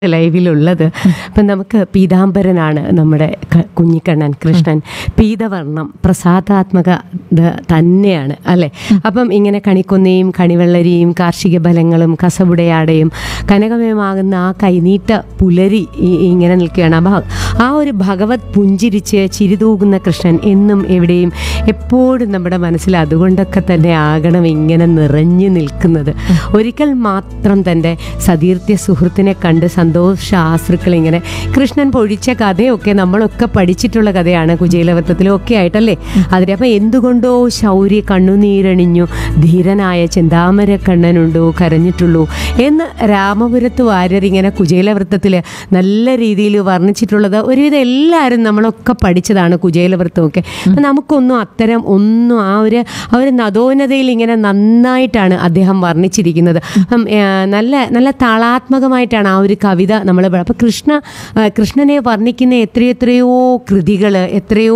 ലൈവിലുള്ളത് അപ്പം നമുക്ക് പീതാംബരനാണ് നമ്മുടെ ക- കുഞ്ഞിക്കണ്ണൻ കൃഷ്ണൻ പീതവർണം പ്രസാദാത്മക ത- തന്നെയാണ് അല്ലേ അപ്പം ഇങ്ങനെ കണിക്കൊന്നയും കണിവെള്ളരിയും കാർഷിക ബലങ്ങളും കസവുടയാടയും കനകമയമാകുന്ന ആ കൈനീട്ട പുലരി ഈ- ഇങ്ങനെ നിൽക്കുകയാണ് അപ്പം ആ ഒരു ഭഗവത് പുഞ്ചിരിച്ച് ചിരിതൂകുന്ന കൃഷ്ണൻ എന്നും എവിടെയും എപ്പോഴും നമ്മുടെ മനസ്സിൽ അതുകൊണ്ടൊക്കെ തന്നെ ആകണം ഇങ്ങനെ നിറഞ്ഞു നിൽക്കുന്നത് ഒരിക്കൽ മാത്രം തൻ്റെ സതീർത്ഥ്യ സുഹൃത്തിനെ കണ്ട് സന്തോഷ ആശ്രുക്കൾ ഇങ്ങനെ കൃഷ്ണൻ പൊഴിച്ച കഥയൊക്കെ നമ്മളൊക്കെ പഠിച്ചിട്ടുള്ള കഥയാണ് കുചേലവൃത്തത്തിലും ഒക്കെ ആയിട്ടല്ലേ അതിന് അപ്പം എന്തുകൊണ്ടോ ശൗര്യ കണ്ണുനീരണിഞ്ഞു ധീരനായ ചെന്താമര കണ്ണനുണ്ടോ കരഞ്ഞിട്ടുള്ളൂ എന്ന് രാമപുരത്ത് വാര്യർ ഇങ്ങനെ കുചേലവൃത്തത്തിൽ നല്ല രീതിയിൽ വർണ്ണിച്ചിട്ടുള്ളത് ഒരുവിധം എല്ലാവരും നമ്മളൊക്കെ പഠിച്ചതാണ് കുചേലവൃത്തമൊക്കെ അപ്പം നമുക്കൊന്നും അത്തരം ഒന്നും ആ ഒരു ആ ഒരു നദോന്നതയിൽ ഇങ്ങനെ നന്നായിട്ടാണ് അദ്ദേഹം വർണ്ണിച്ചിരിക്കുന്നത് അപ്പം ആ, നല്ല നല്ല താളാത്മകമായിട്ടാണ് ആ ഒരു കവിത നമ്മൾ അപ്പം കൃഷ്ണ ആ, കൃഷ്ണനെ വർണ്ണിക്കുന്ന എത്രയോ എത്രയോ കൃതികൾ എത്രയോ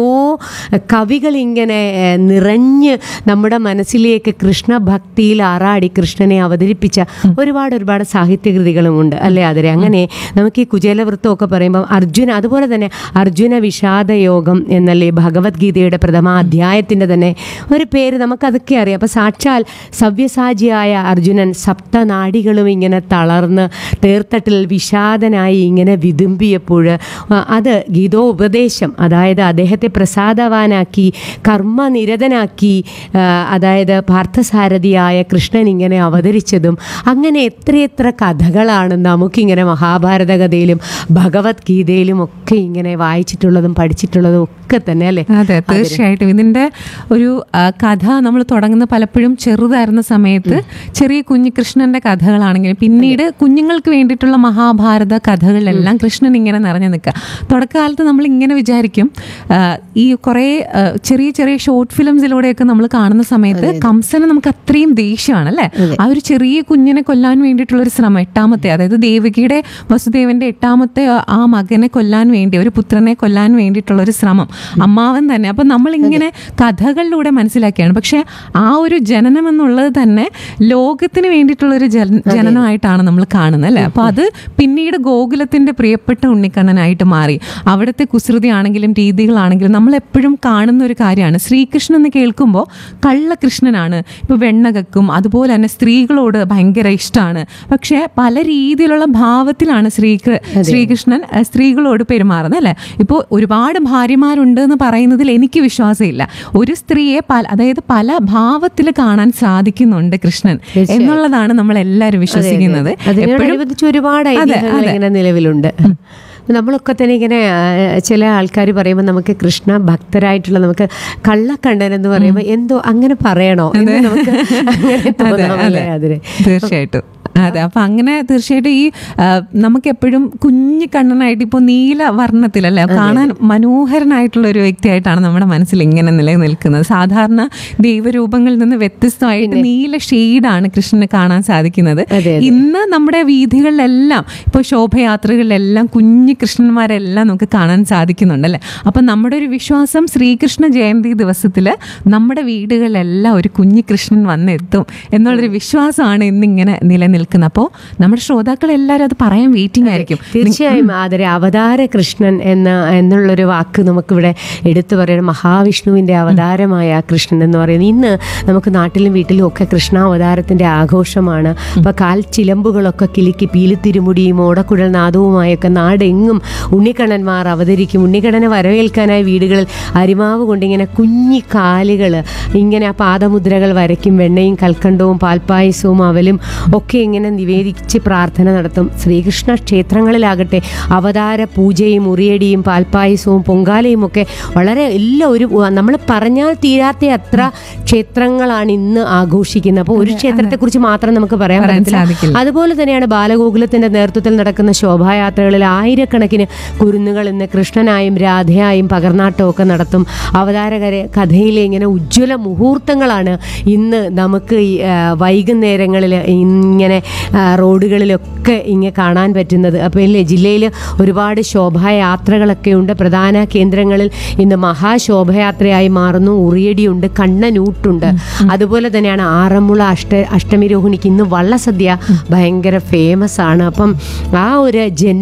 കവികൾ ഇങ്ങനെ ആ, നിറഞ്ഞ് നമ്മുടെ മനസ്സിലേക്ക് കൃഷ്ണഭക്തിയിൽ ആറാടി കൃഷ്ണനെ അവതരിപ്പിച്ച ഒരുപാട് ഒരുപാട് സാഹിത്യകൃതികളുമുണ്ട് അല്ലേ അതിരെ അങ്ങനെ നമുക്ക് ഈ കുചേലവൃത്തമൊക്കെ പറയുമ്പോൾ അർജുന അതുപോലെ തന്നെ അർജുന വിഷാദയോഗം എന്നല്ലേ ഭഗവത്ഗീതയുടെ പ്രഥമ അധ്യായത്തിൻ്റെ തന്നെ ഒരു പേര് നമുക്കതൊക്കെ അറിയാം അപ്പോൾ സാക്ഷാൽ സവ്യസാചിയായ അർജുനൻ സപ്തനാടികളും ഇങ്ങനെ തളർന്ന് തേർത്തട്ടിൽ വിഷാദനായി ഇങ്ങനെ വിതുമ്പിയപ്പോൾ ആ, അത് ഗീതോപദേശം അതായത് അദ്ദേഹത്തെ പ്രസാദവാനാക്കി കർമ്മനിരതനാക്കി ആ, അതായത് പാർത്ഥസാരഥിയായ കൃഷ്ണൻ ഇങ്ങനെ അവതരിച്ചതും അങ്ങനെ എത്രയെത്ര കഥകളാണ് നമുക്കിങ്ങനെ മഹാഭാരത കഥയിലും ഭഗവത്ഗീതയിലും ഒക്കെ ഇങ്ങനെ വായിച്ചിട്ടുള്ളതും പഠിച്ചിട്ടുള്ളതും ഒക്കെ തന്നെ അല്ലേ അതെ തീർച്ചയായിട്ടും ഇതിന്റെ ഒരു ആ, കഥ നമ്മൾ തുടങ്ങുന്ന പലപ്പോഴും ചെറുതായിരുന്ന സമയത്ത് ചെറിയ കുഞ്ഞു കൃഷ്ണന്റെ കഥകളാണെങ്കിലും പിന്നീട് കുഞ്ഞുങ്ങൾക്ക് വേണ്ടിയിട്ടുള്ള മഹാഭാരത കഥകളിലെല്ലാം കൃഷ്ണൻ ഇങ്ങനെ നിറഞ്ഞു നിൽക്കുക തുടക്കകാലത്ത് നമ്മൾ ഇങ്ങനെ വിചാരിക്കും ആ, ഈ കുറേ ആ, ചെറിയ ചെറിയ ഷോർട്ട് ഫിലിംസിലൂടെയൊക്കെ നമ്മൾ കാണുന്ന സമയത്ത് കംസന് നമുക്ക് അത്രയും ദേഷ്യമാണ് അല്ലേ ആ ഒരു ചെറിയ കുഞ്ഞിനെ കൊല്ലാൻ വേണ്ടിയിട്ടുള്ള ഒരു ശ്രമം എട്ടാമത്തെ അതായത് ദേവകിയുടെ വസുദേവന്റെ എട്ടാമത്തെ ആ- ആ മകനെ കൊല്ലാൻ വേണ്ടി ഒരു പുത്രനെ കൊല്ലാൻ വേണ്ടിയിട്ടുള്ള ഒരു ശ്രമം അമ്മാവൻ തന്നെ അപ്പൊ നമ്മൾ ഇങ്ങനെ കഥകളിലൂടെ മനസ്സിലാക്കിയാണ് പക്ഷെ ആ ഒരു ജനനം എന്നുള്ളത് തന്നെ ലോകത്തിന് വേണ്ടിയിട്ടുള്ള ഒരു ജന- ജനനമായിട്ടാണ് നമ്മൾ കാണുന്നത് അല്ലേ അപ്പൊ അത് പിന്നീട് ഗോകുലത്തിന്റെ പ്രിയപ്പെട്ട ഉണ്ണിക്കണ്ണനായിട്ട് മാറി അവിടുത്തെ കുസൃതി ആണെങ്കിലും രീതികളാണെങ്കിലും നമ്മൾ എപ്പോഴും കാണുന്ന ഒരു കാര്യമാണ് ശ്രീകൃഷ്ണൻ എന്ന് കേൾക്കുമ്പോൾ കള്ളകൃഷ്ണനാണ് ഇപ്പൊ വെണ്ണകക്കും അതുപോലെ തന്നെ സ്ത്രീകളോട് ഭയങ്കര ഇഷ്ടമാണ് പക്ഷെ പല രീതിയിലുള്ള ഭാവത്തിലാണ് ശ്രീ ശ്രീകൃഷ്ണൻ അഹ് സ്ത്രീകളോട് പെരുമാറുന്നത് അല്ലെ ഇപ്പോൾ ഒരുപാട് ഭാര്യമാരുണ്ട് എന്ന് പറയുന്നതിൽ എനിക്ക് വിശ്വാസമില്ല ഒരു സ്ത്രീയെ പല അതായത് പല ഭാവത്തിൽ കാണാൻ സാധിക്കുന്നുണ്ട് കൃഷ്ണൻ എന്നുള്ളതാണ് നമ്മൾ എല്ലാവരും വിശ്വസിക്കുന്നത് അതിനോടനുബന്ധിച്ച് ഒരുപാട് ഐതിഹ്യങ്ങൾ ഇങ്ങനെ നിലവിലുണ്ട് നമ്മളൊക്കെ തന്നെ ഇങ്ങനെ ആ, ചില ആൾക്കാർ പറയുമ്പോൾ നമുക്ക് കൃഷ്ണ ഭക്തരായിട്ടുള്ള നമുക്ക് കള്ളക്കണ്ണൻ എന്ന് പറയുമ്പോൾ എന്തോ അങ്ങനെ പറയണോ എന്ന് നമുക്ക് അങ്ങനെ തോന്നാമല്ലേ അതിന് തീർച്ചയായിട്ടും അതെ അപ്പൊ അങ്ങനെ തീർച്ചയായിട്ടും ഈ ആ, നമുക്ക് എപ്പോഴും കുഞ്ഞു കണ്ണനായിട്ട് ഇപ്പോൾ നീല വർണ്ണത്തിലല്ലേ കാണാൻ മനോഹരനായിട്ടുള്ള ഒരു വ്യക്തിയായിട്ടാണ് നമ്മുടെ മനസ്സിൽ ഇങ്ങനെ നിലനിൽക്കുന്നത് സാധാരണ ദൈവരൂപങ്ങളിൽ നിന്ന് വ്യത്യസ്തമായിട്ട് നീല ഷെയ്ഡാണ് കൃഷ്ണനെ കാണാൻ സാധിക്കുന്നത് അതെ, ഇന്ന് നമ്മുടെ വീഥികളിലെല്ലാം ഇപ്പോൾ ശോഭയാത്രകളിലെല്ലാം കുഞ്ഞു കൃഷ്ണന്മാരെല്ലാം നമുക്ക് കാണാൻ സാധിക്കുന്നുണ്ട് അല്ലേ അപ്പം നമ്മുടെ ഒരു വിശ്വാസം ശ്രീകൃഷ്ണ ജയന്തി ദിവസത്തിൽ നമ്മുടെ വീടുകളിലെല്ലാം ഒരു കുഞ്ഞു കൃഷ്ണൻ വന്നെത്തും എന്നുള്ളൊരു വിശ്വാസമാണ് ഇന്നിങ്ങനെ നിലനിൽക്കുന്നത് അപ്പോൾ നമ്മുടെ ശ്രോതാക്കൾ എല്ലാവരും അത് പറയാൻ വെയിറ്റിംഗ് ആയിരിക്കും തീർച്ചയായും അതൊരു അവതാര കൃഷ്ണൻ എന്ന എന്നുള്ളൊരു വാക്ക് നമുക്കിവിടെ എടുത്തു പറയണം മഹാവിഷ്ണുവിൻ്റെ അവതാരമായ ആ കൃഷ്ണൻ എന്ന് പറയുന്നത് ഇന്ന് നമുക്ക് നാട്ടിലും വീട്ടിലും ഒക്കെ കൃഷ്ണാവതാരത്തിൻ്റെ ആഘോഷമാണ് അപ്പോൾ കാൽ ചിലമ്പുകളൊക്കെ കിലുക്കി പീലിത്തിരുമുടിയും ഓടക്കുഴൽ നാദവുമായൊക്കെ നാടെങ്ങും ഉണ്ണിക്കണ്ണന്മാർ അവതരിക്കും ഉണ്ണിക്കണ്ണനെ വരവേൽക്കാനായി വീടുകളിൽ അരിമാവ് കൊണ്ടിങ്ങനെ കുഞ്ഞി കാലുകൾ ഇങ്ങനെ ആ പാദമുദ്രകൾ വരയ്ക്കും വെണ്ണയും കൽക്കണ്ടവും പാൽപ്പായസവും അവലും ഒക്കെ ഇങ്ങനെ നിവേദിച്ച് പ്രാർത്ഥന നടത്തും ശ്രീകൃഷ്ണ ക്ഷേത്രങ്ങളിലാകട്ടെ അവതാര പൂജയും ഉറിയടിയും പാൽപ്പായസവും പൊങ്കാലയും ഒക്കെ വളരെ എല്ലാം ഒരു നമ്മൾ പറഞ്ഞാൽ തീരാത്ത അത്ര ക്ഷേത്രങ്ങളാണ് ഇന്ന് ആഘോഷിക്കുന്നത് അപ്പോൾ ഒരു ക്ഷേത്രത്തെക്കുറിച്ച് മാത്രം നമുക്ക് പറയാൻ പറയാൻ പറ്റില്ല സാധിക്കില്ല. അതുപോലെ തന്നെയാണ് ബാലഗോകുലത്തിന്റെ നേതൃത്വത്തിൽ നടക്കുന്ന ശോഭായാത്രകളിൽ ആയിരക്കണക്കിന് കുരുന്നുകൾ ഇന്ന് കൃഷ്ണനായും രാധയായും പകർന്നാട്ടവും ഒക്കെ നടത്തും അവതാരകരെ കഥയിലെ ഇങ്ങനെ ഉജ്ജ്വല മുഹൂർത്തങ്ങളാണ് ഇന്ന് നമുക്ക് ഈ, ആ, വൈകുന്നേരങ്ങളിൽ ഇങ്ങനെ ആ, റോഡുകളിലൊക്കെ ഇങ്ങനെ കാണാൻ പറ്റുന്നത് അപ്പോൾ ഇല്ലേ ജില്ലയിൽ ഒരുപാട് ശോഭായാത്രകളൊക്കെ ഉണ്ട് പ്രധാന കേന്ദ്രങ്ങളിൽ ഇന്ന് മഹാശോഭയാത്രയായി മാറുന്നു ഉറിയടിയുണ്ട് കണ്ണനൂട്ടുണ്ട് അതുപോലെ തന്നെയാണ് ആറന്മുള അഷ്ട അഷ്ടമി രോഹിണിക്ക് ഇന്ന് വള്ളസദ്യ ഭയങ്കര ഫേമസ് ആണ് അപ്പം ആ ഒരു ജന്മ